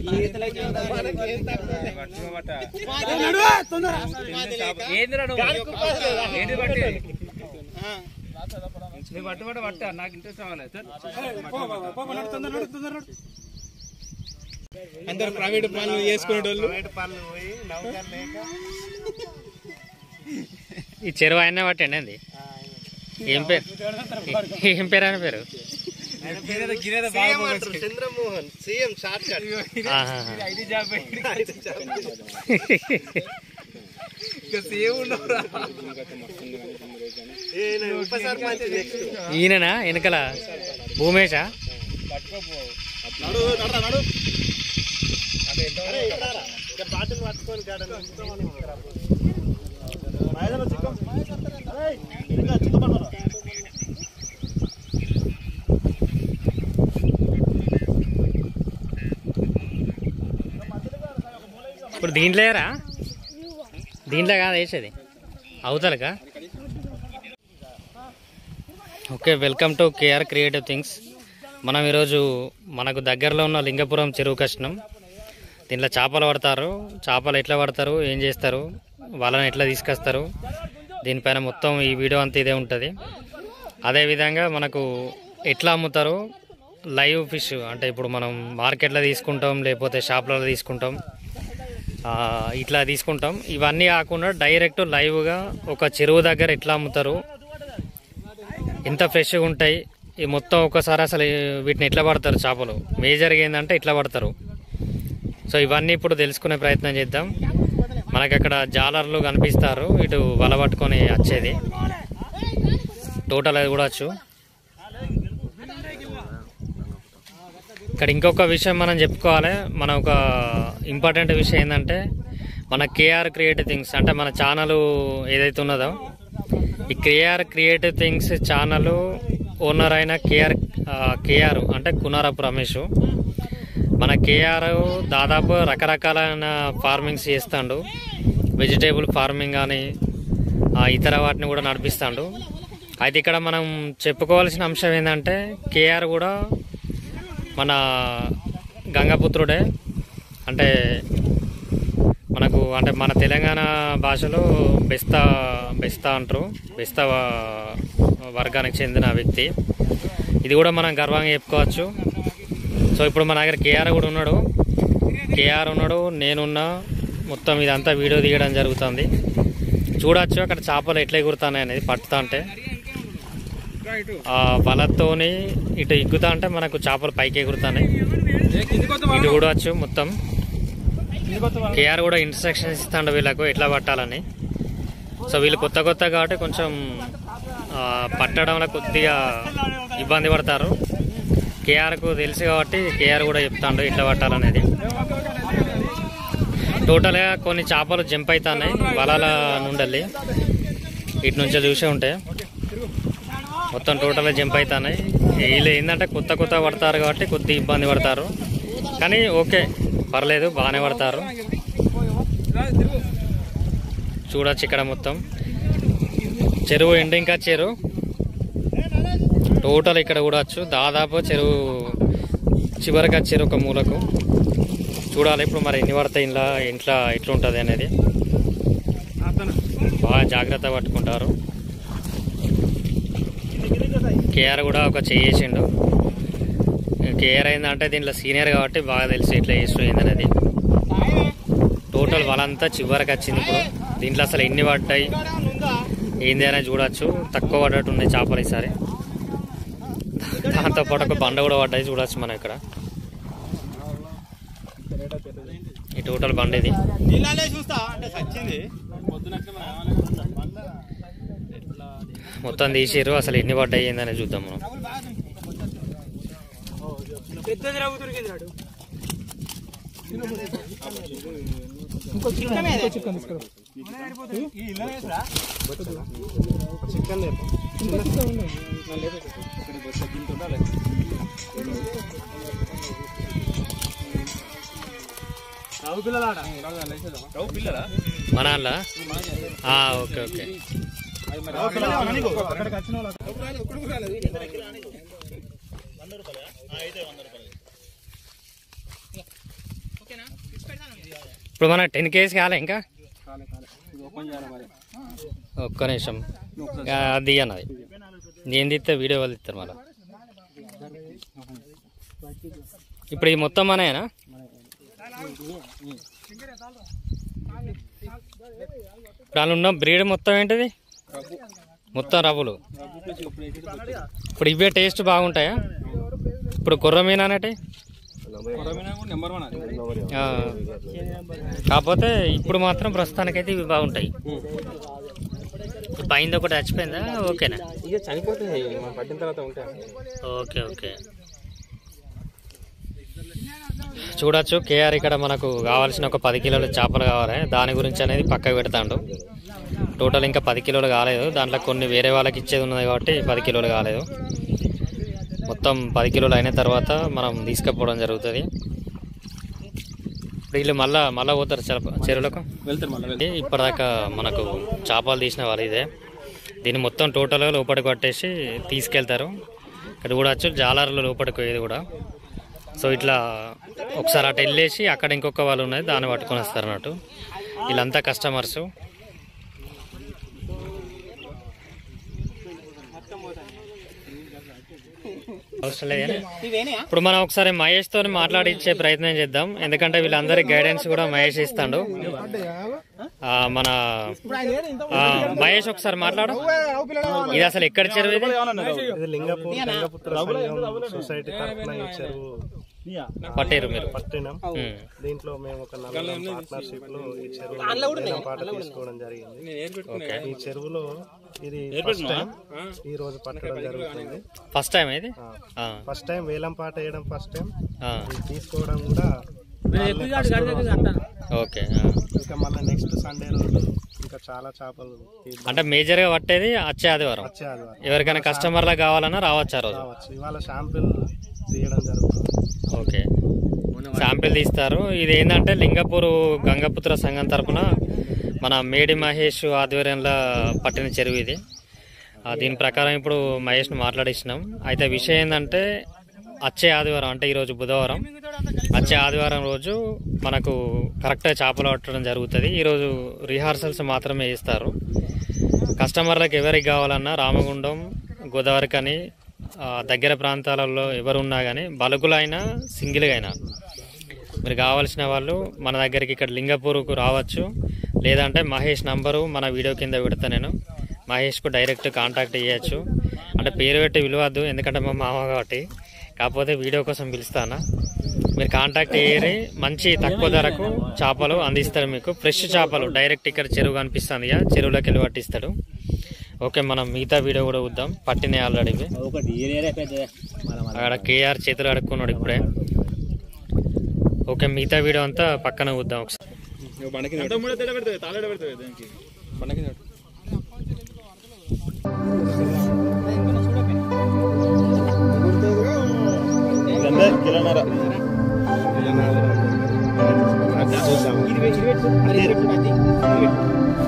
ఏందిరా నువ్వు ఏంటి పట్టి నువ్వు పట్టు పట్టు పట్ట నాకు ఇంట్రెస్ట్ రావాలి అందరు ప్రైవేట్ పనులు చేసుకునేటోళ్ళు ఈ చెరువు ఆయన పట్టండి అండి ఏం పేరు ఏం పేరు ఆయన పేరు చంద్రమోహన్ సీఎం షార్ట్ కట్ ఆహాహా. ఐడి జాబ్ ఇంకా సేవ్ ఉండవురా ఉప సర్పంచ్ నెక్స్ట్ ఈయననా వెనకల భూమేశా నడు నడు నడు బాటిల్ పట్టుకొని ఇప్పుడు దీంట్లోరా దీంట్లో కాదు వేసేది అవతలకా okay welcome to KR creative things మనం ఈరోజు మనకు దగ్గరలో ఉన్న లింగపురం చెరువు కష్టం దీంట్లో చేపలు పడతారు చేపలు ఎట్లా పడతారు ఏం చేస్తారు వాళ్ళని ఎట్లా తీసుకొస్తారు దీనిపైన మొత్తం ఈ వీడియో అంతా ఇదే ఉంటుంది అదేవిధంగా మనకు ఎట్లా అమ్ముతారు లైవ్ ఫిష్ అంటే ఇప్పుడు మనం మార్కెట్లో తీసుకుంటాం లేకపోతే షాప్లలో తీసుకుంటాం ఆ, ఇట్లా తీసుకుంటాం ఇవన్నీ కాకుండా డైరెక్ట్ లైవ్గా ఒక చెరువు దగ్గర ఎట్లా అమ్ముతారు ఎంత ఫ్రెష్గా ఉంటాయి ఈ మొత్తం ఒకసారి అసలు వీటిని ఎట్లా పడతారు చేపలు మేజర్గా ఏంటంటే ఇట్లా పడతారు సో ఇవన్నీ ఇప్పుడు తెలుసుకునే ప్రయత్నం చేద్దాం మనకి అక్కడ జాలర్లు కనిపిస్తారు ఇటు వల పట్టుకొని వచ్చేది టోటల్ అది కూడా వచ్చు ఇక్కడ ఇంకొక విషయం మనం చెప్పుకోవాలి మన ఒక ఇంపార్టెంట్ విషయం ఏంటంటే మన కేఆర్ క్రియేటివ్ థింగ్స్ అంటే మన ఛానల్ ఏదైతే ఉన్నదో ఈ KR creative things channel owner అయిన కేఆర్ కేఆర్ అంటే కునారపు రమేష్ మన కేఆర్ దాదాపు రకరకాలైన ఫార్మింగ్స్ చేస్తాడు వెజిటేబుల్ ఫార్మింగ్ కానీ ఆ, ఇతర వాటిని కూడా నడిపిస్తాడు అయితే ఇక్కడ మనం చెప్పుకోవాల్సిన అంశం ఏంటంటే కేఆర్ కూడా మన గంగపుత్రుడే అంటే మనకు అంటే మన తెలంగాణ భాషలో బెస్తా బెస్తా అంటారు బెస్తా వ- వర్గానికి చెందిన వ్యక్తి ఇది కూడా మనం గర్వంగా చెప్పుకోవచ్చు సో ఇప్పుడు మన దగ్గర కేఆర్ కూడా ఉన్నాడు కేఆర్ ఉన్నాడు నేనున్నా మొత్తం ఇదంతా వీడియో తీయడం జరుగుతుంది చూడొచ్చు అక్కడ చేపలు ఎట్లా ఎగురుతాయి అనేది పట్టుతా అంటే ఆ వలతోని ఇటు ఎగ్గుతా అంటే మనకు చేపలు పైకి ఎగురుతాయి ఇటు కూడా వచ్చు మొత్తం కేఆర్ కూడా ఇన్స్ట్రక్షన్స్ ఇస్తాడు వీళ్ళకు ఎట్లా పట్టాలని సో వీళ్ళు కొత్త కొత్త కాబట్టి కొంచెం ఆ, పట్టడంలో కొద్దిగా ఇబ్బంది పడతారు కేఆర్కు తెలుసు కాబట్టి కేఆర్ కూడా చెప్తాడు ఎట్లా పట్టాలనేది టోటల్గా కొన్ని చేపలు జంప్ అవుతున్నాయి వలల నుండి ఇటు నుంచి చూసే ఉంటే మొత్తం టోటల్గా జంప్ అవుతున్నాయి వీళ్ళు ఏంటంటే కొత్త కొత్త పడతారు కాబట్టి కొద్ది ఇబ్బంది పడతారు కానీ ఓకే పర్లేదు బాగానే పడతారు చూడొచ్చు ఇక్కడ మొత్తం చెరువు ఎండింగ్ చెరువు టోటల్ ఇక్కడ చూడొచ్చు దాదాపు చెరువు చివరికి వచ్చారు ఒక మూలకు చూడాలి ఇప్పుడు మరి ఎన్ని పడతాయి ఇంట్లో ఇంట్లో ఎట్లుంటుంది అనేది బాగా జాగ్రత్త పట్టుకుంటారు కేఆర్ కూడా ఒక చేసిండు కేఆర్ అయిందంటే దీంట్లో సీనియర్ కాబట్టి బాగా తెలుసు ఇట్లా చేస్తూ ఏందనేది టోటల్ వాళ్ళంతా చివరికి వచ్చింది ఇప్పుడు దీంట్లో అసలు ఎన్ని పడ్డాయి ఏంది అనేది చూడొచ్చు తక్కువ పడ్డట్టు ఉన్నాయి చేపలు ఈసారి దాంతో పాటు ఒక బండ కూడా పడ్డాయి చూడొచ్చు మనం ఇక్కడ ఈ టోటల్ బండ ఇది నీళ్ళే చూస్తా అంటే సచ్చింది మొత్తం తీసిర్రు అసలు ఎన్ని పడ్డాయి ఏందని చూద్దాం మనం పెద్దది రవ్వు దొరికింది నాడు చికెన్ రవ్వు పిల్లలాడ రవ్వు పిల్లరా మన వాళ్ళ? ఆ ఓకే ఓకే అక్కడికి వచ్చిన ఇప్పుడు మన టెన్ కేజీ కాలే ఇంకా కాలే కాలే ఇది ఓపెన్ చేయాలి మరి ఒక్క నిమిషం ఆ, అది అన్నది నేను తీస్తే వీడియో వాళ్ళు ఇస్తారు మళ్ళీ ఇప్పుడు ఈ మొత్తం మనయేనా ఇప్పుడు అందులో ఉన్న బ్రీడ్ మొత్తం ఏంటిది మొత్తం రవ్వులు రవ్వు ప్లస్ ఇప్పుడు వేసేది ఇప్పుడు ఇవే టేస్ట్ బాగుంటాయా ఇప్పుడు కుర్ర మీన అనేటి కొరమీన కూడా నెంబర్ వన్ అది ఆ, కాకపోతే ఇప్పుడు మాత్రం ప్రస్తుతానికైతే ఇవి బాగుంటాయి పైంది ఒకటి చచ్చిపోయిందా ఓకేనా ఇక చనిపోతుంది మనం పట్టిన తర్వాత ఉంటాయి ఓకే ఓకే చూడొచ్చు కేఆర్ ఇక్కడ మనకు కావాల్సిన ఒక పది కిలోల చేపలు కావాలి దాని గురించి అనేది పక్కకు పెడతాడు టోటల్ ఇంకా పది కిలోలు కాలేదు దాంట్లో కొన్ని వేరే వాళ్ళకి ఇచ్చేది ఉన్నది కాబట్టి పది కిలోలు కాలేదు మొత్తం పది కిలోలు అయిన తర్వాత మనం తీసుకుపోవడం జరుగుతుంది ఇప్పుడు వీళ్ళు మళ్ళా మళ్ళా పోతారు చెర- చెరువులకు వెళ్తారు మళ్ళీ ఇది ఇప్పటిదాకా మనకు చేపలు తీసిన వాళ్ళు ఇదే దీన్ని మొత్తం టోటల్గా లోపలికి కొట్టేసి తీసుకెళ్తారు ఇక్కడ చూడవచ్చు జాలర్లు లోపలికి పోయేది కూడా సో ఇట్లా ఒకసారి అటు వెళ్ళేసి అక్కడ ఇంకొక వాళ్ళు ఉన్నది దాన్ని పట్టుకొని వస్తారు అన్నట్టు వీళ్ళంతా కస్టమర్స్ అవసరం లేదు కానీ ఇప్పుడు మనం ఒకసారి మహేష్ తోని మాట్లాడించే ప్రయత్నం చేద్దాం ఎందుకంటే వీళ్ళందరి గైడెన్స్ కూడా మహేష్ ఇస్తాడు ఆ, మన ఆ, మహేష్ ఒకసారి మాట్లాడు ఇది అసలు ఎక్కడ చెరువు ఇది ఇది లింగపూర్ లింగపుత్ర సంఘం సొసైటీ తరఫున ఈ చెరువు పట్టేరు మీరు పట్టినాం ఉమ్. దీంట్లో మేము ఒక నలుగురు పార్ట్నర్షిప్ లో ఈ చెరువు వేలం పాట తీసుకోవడం జరిగింది ఈ చెరువులో ఇది ఫస్ట్ టైం ఈ రోజు పట్టడం జరుగుతుంది ఫస్ట్ టైం ఇది ఆ, ఫస్ట్ టైం వేలం పాట వేయడం ఫస్ట్ టైం ఆ, ఇది తీసుకోవడం కూడా ఓకే ఆ. ఇంకా మళ్ళీ నెక్స్ట్ సండే రోజు ఇంకా చాలా చేపలు తీద్దాం. అంటే మేజర్గా పట్టేది వచ్చే ఆదివారం వచ్చే ఆదివారం ఎవరికైనా కస్టమర్లకు కావాలన్నా రావచ్చు ఆ రోజు రావచ్చు ఇవాళ శాంపిల్ తీయడం జరుగుతుంది ఓకే శాంపిల్ తీస్తారు ఇది ఏంటంటే లింగపూర్ గంగపుత్ర సంఘం తరపున మన మేడి మహేష్ ఆధ్వర్యంలో పట్టిన చెరువు ఇది ఆ, దీని ప్రకారం ఇప్పుడు మహేష్ను మాట్లాడిస్తున్నాం అయితే విషయం ఏంటంటే వచ్చే ఆదివారం అంటే ఈరోజు బుధవారం వచ్చే ఆదివారం రోజు మనకు కరెక్ట్గా చేపలు పట్టడం జరుగుతుంది ఈరోజు రిహార్సల్స్ మాత్రమే ఇస్తారు కస్టమర్లకు ఎవరికి కావాలన్నా రామగుండం గోదావరి కానీ ఆ, దగ్గర ప్రాంతాలలో ఎవరు ఉన్నా కానీ బల్కులైనా సింగిల్గా అయినా మీరు కావాల్సిన వాళ్ళు మన దగ్గరికి ఇక్కడ లింగపూర్కు రావచ్చు లేదంటే మహేష్ నంబరు మన వీడియో కింద పెడతా నేను మహేష్కు డైరెక్ట్ కాంటాక్ట్ చేయొచ్చు అంటే పేరు పెట్టి పిలవద్దు ఎందుకంటే మా మామ కాబట్టి కాకపోతే వీడియో కోసం పిలుస్తానా మీరు కాంటాక్ట్ చేయరి మంచి తక్కువ ధరకు చేపలు అందిస్తాడు మీకు ఫ్రెష్ చేపలు డైరెక్ట్ ఇక్కడ చెరువు కనిపిస్తుంది ఇక చెరువులోకి వెళ్ళి పట్టిస్తాడు ఓకే మనం మిగతా వీడియో కూడా చూద్దాం పట్టినాయి ఆల్రెడీ ఇవి. ఒకటి ఏరియా పెద్దదే అక్కడ కేఆర్ చేతులు అడుక్కున్నాడు ఇప్పుడే ఓకే మిగతా వీడియో అంతా పక్కన చూద్దాం ఒకసారి బండకి బండకి కిలోన్నర ఇది పెట్టి